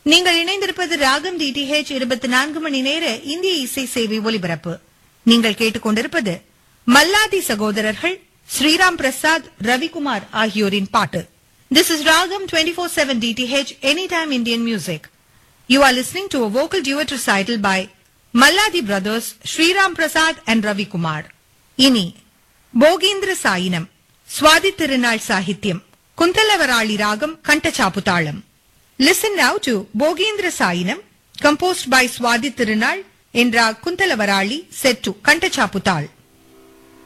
நீங்கள் இணைந்திருப்பது ராகம் டிடிஹெச் இருபத்தி நான்கு மணி நேர இந்திய இசை சேவை ஒலிபரப்பு நீங்கள் கேட்டுக்கொண்டிருப்பது மல்லாதி சகோதரர்கள் ஸ்ரீராம் பிரசாத் ரவிக்குமார் ஆகியோரின் பாட்டு this is Raagam twenty four seven DTH any time Indian music you are listening to a vocal duet recital by Malladi brothers Sriram Prasad and Ravikumar இனி போகீந்திர சாயினம் சுவாதி திருநாள் சாகித்யம் குந்தலவராளி ராகம் கண்டச்சாப்பு தாளம் listen now to Bhogeendra Sayinam composed by Swathi Thirunal என்ற குந்தலவராளி செட்டு கண்டச்சாப்பு தாள்